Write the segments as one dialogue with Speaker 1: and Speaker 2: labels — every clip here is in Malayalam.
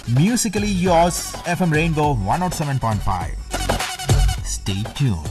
Speaker 1: Musically yours, FM Rainbow 107.5. Stay tuned.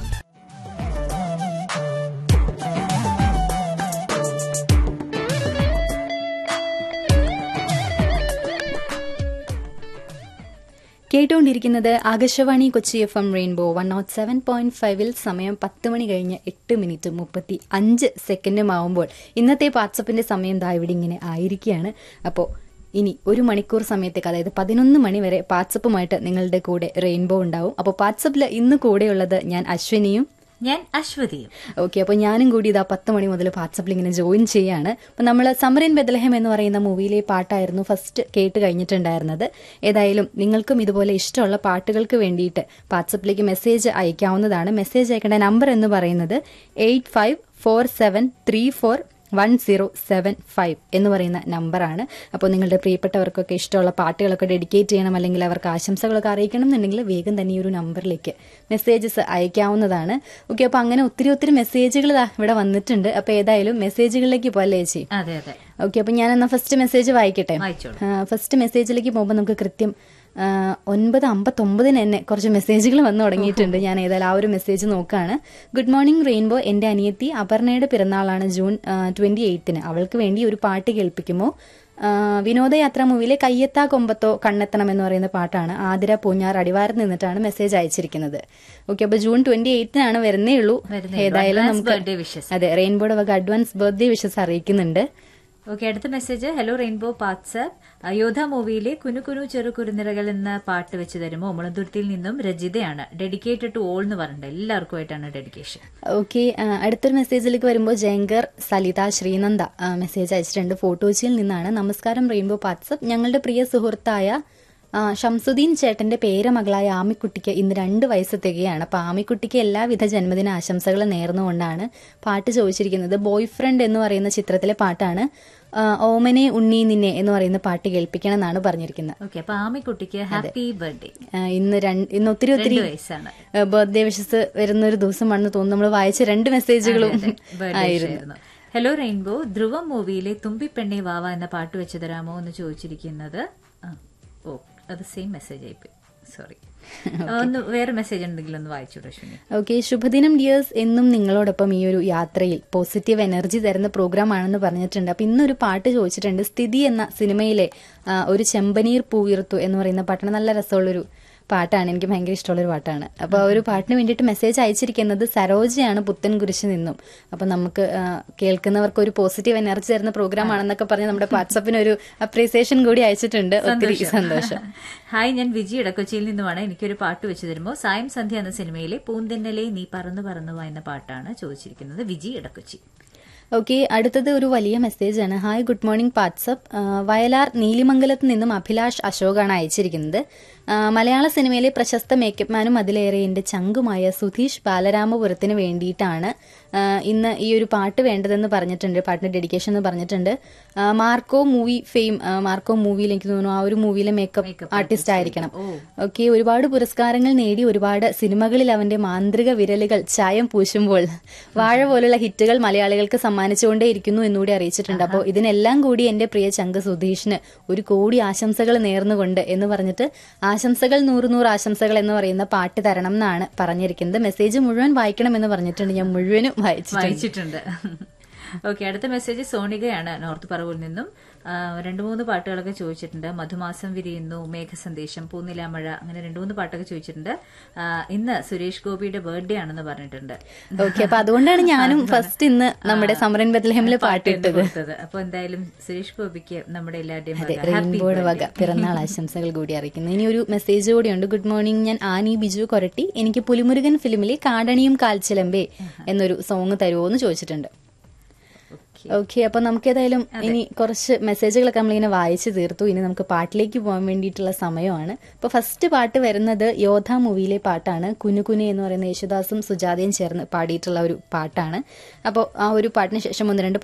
Speaker 2: കേട്ടുകൊണ്ടിരിക്കുന്നത് Akashvani Kochi F M rainbow one nought seven point ഫൈവിൽ സമയം പത്ത് മണി കഴിഞ്ഞ് എട്ട് മിനിറ്റ് മുപ്പത്തി അഞ്ച് സെക്കൻഡും ആവുമ്പോൾ ഇന്നത്തെ വാട്സപ്പിന്റെ സമയം ദാ ഇവിടെ ഇങ്ങനെ ആയിരിക്കുകയാണ് അപ്പോൾ ഇനി ഒരു മണിക്കൂർ സമയത്തേക്ക് അതായത് പതിനൊന്ന് മണി വരെ വാട്സപ്പുമായിട്ട് നിങ്ങളുടെ കൂടെ റെയിൻബോ ഉണ്ടാവും അപ്പോൾ വാട്സപ്പിൽ ഇന്ന് കൂടെയുള്ളത് ഞാൻ അശ്വിനിയും
Speaker 3: ഞാൻ അശ്വതിയും
Speaker 2: ഓക്കെ അപ്പോൾ ഞാനും കൂടി ഇതാ പത്ത് മണി മുതൽ വാട്സപ്പിൽ ഇങ്ങനെ ജോയിൻ ചെയ്യാണ് അപ്പം നമ്മൾ സമറിൻ ബദലഹം എന്ന് പറയുന്ന മൂവിയിലെ പാട്ടായിരുന്നു ഫസ്റ്റ് കേട്ട് കഴിഞ്ഞിട്ടുണ്ടായിരുന്നത് ഏതായാലും നിങ്ങൾക്കും ഇതുപോലെ ഇഷ്ടമുള്ള പാട്ടുകൾക്ക് വേണ്ടിയിട്ട് വാട്സപ്പിലേക്ക് മെസ്സേജ് അയക്കാവുന്നതാണ് മെസ്സേജ് അയക്കേണ്ട നമ്പർ എന്ന് പറയുന്നത് eight five four seven three four one zero seven five എന്ന് പറയുന്ന നമ്പറാണ് അപ്പോൾ നിങ്ങളുടെ പ്രിയപ്പെട്ടവർക്കൊക്കെ ഇഷ്ടമുള്ള പാട്ടുകളൊക്കെ ഡെഡിക്കേറ്റ് ചെയ്യണം അല്ലെങ്കിൽ അവർക്ക് ആശംസകളൊക്കെ അറിയിക്കണം എന്നുണ്ടെങ്കിൽ വേഗം തന്നെ ഈ ഒരു നമ്പറിലേക്ക് മെസ്സേജസ് അയക്കാവുന്നതാണ് ഓക്കെ അപ്പോൾ അങ്ങനെ ഒത്തിരി ഒത്തിരി മെസ്സേജുകൾ ഇവിടെ വന്നിട്ടുണ്ട് അപ്പോൾ ഏതായാലും മെസ്സേജുകളിലേക്ക് പോകല്ലേ ചേച്ചി
Speaker 3: അതെ അതെ
Speaker 2: ഓക്കെ അപ്പോൾ ഞാൻ എന്നാ ഫസ്റ്റ് മെസ്സേജ് വായിക്കട്ടെ
Speaker 3: വായിച്ചോളൂ.
Speaker 2: ഫസ്റ്റ് മെസ്സേജിലേക്ക് പോകുമ്പോൾ നമുക്ക് കൃത്യം ആ, ഒൻപത് അമ്പത്തൊമ്പതിന് തന്നെ കുറച്ച് മെസ്സേജുകൾ വന്നു തുടങ്ങിയിട്ടുണ്ട് ഞാൻ ഏതായാലും ആ ഒരു മെസ്സേജ് നോക്കുകയാണ് ഗുഡ് മോർണിംഗ് റെയിൻബോ എന്റെ അനിയത്തി അപർണയുടെ പിറന്നാളാണ് ജൂൺ ട്വന്റി എയ്ത്തിന് അവൾക്ക് വേണ്ടി ഒരു പാട്ട് കേൾപ്പിക്കുമോ ആ, വിനോദയാത്ര മൂവിയിലെ കയ്യെത്താ കൊമ്പത്തോ കണ്ണെത്തണം എന്ന് പറയുന്ന പാട്ടാണ് ആതിര പൂഞ്ഞാർ അടിവാരത്ത് നിന്നിട്ടാണ് മെസ്സേജ് അയച്ചിരിക്കുന്നത് ഓക്കെ അപ്പൊ ജൂൺ ട്വന്റി എയ്റ്റിനാണ് വരുന്നേ ഉള്ളൂ
Speaker 3: വരുന്നേ ഉള്ളൂ.
Speaker 2: ഏതായാലും
Speaker 3: Advance
Speaker 2: നമുക്ക്
Speaker 3: birthday wishes.
Speaker 2: അതെ റെയിൻബോയുടെ വക അഡ്വാൻസ് ബർത്ത്ഡേ വിഷസ് അറിയിക്കുന്നുണ്ട്
Speaker 3: ഓക്കെ അടുത്ത message hello rainbow WhatsApp Ayodha മൂവിയിലെ കുനു കുനു ചെറു കുരുനിറകൾ എന്ന പാട്ട് വെച്ച് തരുമോ മുളന്തുരുത്തിയിൽ നിന്നും രജിതയാണ് ഡെഡിക്കേറ്റഡ് ടു ഓൾ എന്ന് പറഞ്ഞിട്ട് എല്ലാവർക്കുമായിട്ടാണ് ഡെഡിക്കേഷൻ
Speaker 2: ഓക്കെ അടുത്തൊരു മെസ്സേജിലേക്ക് വരുമ്പോൾ ജയങ്കർ സലിത ശ്രീനന്ദ ആ, മെസ്സേജ് അയച്ചിട്ടുണ്ട് ഫോട്ടോച്ചിയിൽ നിന്നാണ് നമസ്കാരം റെയിൻബോ വാട്സപ്പ് ഞങ്ങളുടെ പ്രിയ സുഹൃത്തായ ആ, ഷംസുദ്ദീൻ ചേട്ടന്റെ പേരമകളായ ആമിക്കുട്ടിക്ക് ഇന്ന് രണ്ട് വയസ്സ് തികയാണ് അപ്പൊ ആമിക്കുട്ടിക്ക് എല്ലാവിധ ജന്മദിന ആശംസകൾ നേർന്നുകൊണ്ടാണ് പാട്ട് ചോദിച്ചിരിക്കുന്നത് ബോയ് ഫ്രണ്ട് എന്ന് പറയുന്ന ചിത്രത്തിലെ പാട്ടാണ് ആ, ഓമനെ ഉണ്ണി നിന്നെ എന്ന് പറയുന്ന പാട്ട് കേൾപ്പിക്കണം എന്നാണ് പറഞ്ഞിരിക്കുന്നത്
Speaker 3: ഓക്കെ അപ്പൊ ആമിക്കുട്ടിക്ക് ഹാപ്പി ബർത്ത്ഡേ
Speaker 2: ആ, ഇന്ന് രണ്ട് ഇന്ന് ഒത്തിരി ഒത്തിരി
Speaker 3: രണ്ട് വയസ്സാണ്
Speaker 2: ബർത്ത്ഡേ വിഷസ് വരുന്ന ഒരു ദിവസമാണെന്ന് തോന്നുന്നു നമ്മൾ വായിച്ച രണ്ട് മെസ്സേജുകളും ആയിരുന്നു
Speaker 3: ഹലോ റെയിൻബോ ധ്രുവം മൂവിയിലെ തുമ്പിപ്പെണ്ണെ വാവ എന്ന പാട്ട് വെച്ച് തരാമോ എന്ന് ചോദിച്ചിരിക്കുന്നത് ആ, ഓ അത് സെയിം മെസ്സേജ് ആയിപ്പോയി സോറി ഒന്ന് വേറെ മെസ്സേജ് ഉണ്ടെങ്കിൽ ഒന്ന് വായിച്ചു അശ്വിനി
Speaker 2: ഓക്കെ ശുഭദിനം ഡിയേഴ്സ് എന്നും നിങ്ങളോടൊപ്പം ഈ ഒരു യാത്രയിൽ പോസിറ്റീവ് എനർജി തരുന്ന പ്രോഗ്രാം ആണെന്ന് പറഞ്ഞിട്ടുണ്ട് അപ്പൊ ഇന്നൊരു പാട്ട് ചോദിച്ചിട്ടുണ്ട് സ്ഥിതി എന്ന സിനിമയിലെ ആ, ഒരു ചെമ്പനീർ പൂവിർത്തു എന്ന് പറയുന്ന പാട്ടാണ് നല്ല രസമുള്ളൊരു പാട്ടാണ് എനിക്ക് ഭയങ്കര ഇഷ്ടമുള്ളൊരു പാട്ടാണ് അപ്പോൾ ആ ഒരു പാട്ടിന് വേണ്ടിയിട്ട് മെസ്സേജ് അയച്ചിരിക്കുന്നത് സരോജയാണ് പുത്തൻ കുരിശ് നിന്നും അപ്പൊ നമുക്ക് ആ, കേൾക്കുന്നവർക്ക് ഒരു പോസിറ്റീവ് എനർജി തരുന്ന പ്രോഗ്രാം ആണെന്നൊക്കെ പറഞ്ഞ് നമ്മുടെ വാട്സപ്പിന് ഒരു അപ്രീസിയേഷൻ കൂടി അയച്ചിട്ടുണ്ട് ഒത്തിരി സന്തോഷം
Speaker 3: ഹായ് ഞാൻ വിജി ഇടക്കൊച്ചിയിൽ നിന്നുമാണ് എനിക്കൊരു പാട്ട് വെച്ച് തരുമോ സായം സന്ധ്യ എന്ന സിനിമയിലെ പൂന്തെന്നലെ നീ പറന്നു പറന്നു വാ എന്ന പാട്ടാണ് ചോദിച്ചിരിക്കുന്നത് വിജി ഇടക്കൊച്ചി
Speaker 2: ഓക്കെ അടുത്തത് ഒരു വലിയ മെസ്സേജ് ആണ് ഹായ് ഗുഡ് മോർണിംഗ് വാട്സപ്പ് ആ, വയലാർ നീലിമംഗലത്ത് നിന്നും അഭിലാഷ് അശോകാണ് അയച്ചിരിക്കുന്നത് ആ, മലയാള സിനിമയിലെ പ്രശസ്ത മേക്കപ്പ് മാനും അതിലേറെ എന്റെ ചങ്കുമായ സുധീഷ് ബാലരാമപുരത്തിന് വേണ്ടിയിട്ടാണ് ആ, ഇന്ന് ഈ ഒരു പാട്ട് വേണ്ടതെന്ന് പറഞ്ഞിട്ടുണ്ട് പാട്ടിന്റെ ഡെഡിക്കേഷൻ എന്ന് പറഞ്ഞിട്ടുണ്ട് ആ, മാർക്കോ മൂവി ഫെയിം ആ, മാർക്കോ മൂവിയിൽ എനിക്ക് തോന്നുന്നു ആ ഒരു മൂവിയിലെ മേക്കപ്പ് ആർട്ടിസ്റ്റ് ആയിരിക്കണം ഓക്കെ ഒരുപാട് പുരസ്കാരങ്ങൾ നേടി ഒരുപാട് സിനിമകളിൽ അവന്റെ മാന്ത്രിക വിരലുകൾ ചായം പൂശുമ്പോൾ വാഴ പോലുള്ള ഹിറ്റുകൾ മലയാളികൾക്ക് സമ്മാനിച്ചുകൊണ്ടേയിരിക്കുന്നു എന്നുകൂടി അറിയിച്ചിട്ടുണ്ട് അപ്പോൾ ഇതിനെല്ലാം കൂടി എന്റെ പ്രിയ ചങ്ക് സുധീഷിന് ഒരു കോടി ആശംസകൾ നേർന്നുകൊണ്ട് എന്ന് പറഞ്ഞിട്ട് ആശംസകൾ നൂറ് നൂറ് ആശംസകൾ എന്ന് പറയുന്ന പാട്ട് തരണം എന്നാണ് പറഞ്ഞിരിക്കുന്നത് മെസ്സേജ് മുഴുവൻ വായിക്കണം എന്ന് പറഞ്ഞിട്ടുണ്ട് ഞാൻ മുഴുവനും വായിച്ചിട്ടുണ്ട്
Speaker 3: വായിച്ചിട്ടുണ്ട് ഓക്കെ അടുത്ത മെസ്സേജ് സോണികയാണ് നോർത്ത് പറവൂരിൽ നിന്നും ആ, രണ്ട് മൂന്ന് പാട്ടുകളൊക്കെ ചോദിച്ചിട്ടുണ്ട് മധുമാസം വിരിയുന്നു മേഘസന്ദേശം പൂനിലാമഴ അങ്ങനെ രണ്ട് മൂന്ന് പാട്ടൊക്കെ ചോദിച്ചിട്ടുണ്ട് ആ, ഇന്ന് സുരേഷ് ഗോപിയുടെ ബർത്ത്ഡേ ആണെന്ന് പറഞ്ഞിട്ടുണ്ട്
Speaker 2: ഓക്കെ അപ്പൊ അതുകൊണ്ടാണ് ഞാനും ഫസ്റ്റ് ഇന്ന് നമ്മുടെ സമരൻ ബദലഹമില് പാട്ടിട്ടത്
Speaker 3: കൊടുത്തത് അപ്പൊ എന്തായാലും സുരേഷ് ഗോപിക്ക് നമ്മുടെ എല്ലാവരുടെയും വക happy
Speaker 2: റെയിൻബോയുടെ വക
Speaker 3: birthday.
Speaker 2: പിറന്നാൾ ആശംസകൾ കൂടി അറിയിക്കുന്നു ഇനി ഒരു മെസ്സേജ് കൂടിയുണ്ട് ഗുഡ് മോർണിംഗ് ഞാൻ ആനി ബിജു കൊരട്ടി എനിക്ക് പുലിമുരുകൻ ഫിലിമിലെ കാടണിയും കാൽച്ചിലമ്പേ എന്നൊരു സോങ് തരുമോ എന്ന് ചോദിച്ചിട്ടുണ്ട്
Speaker 3: Okay.
Speaker 2: ഓക്കെ അപ്പൊ നമുക്ക് ഏതായാലും ഇനി കുറച്ച് മെസ്സേജുകളൊക്കെ നമ്മളിങ്ങനെ വായിച്ചു തീർത്തു ഇനി നമുക്ക് പാട്ടിലേക്ക് പോകാൻ വേണ്ടിയിട്ടുള്ള സമയമാണ് അപ്പൊ ഫസ്റ്റ് പാട്ട് വരുന്നത് യോധ മൂവിയിലെ പാട്ടാണ് കുനുകുനെ എന്ന് പറയുന്ന യേശുദാസും സുജാതയും ചേർന്ന് പാടിയിട്ടുള്ള ഒരു പാട്ടാണ് അപ്പോൾ ആ ഒരു പാട്ടിന് ശേഷം ഒന്ന് രണ്ട്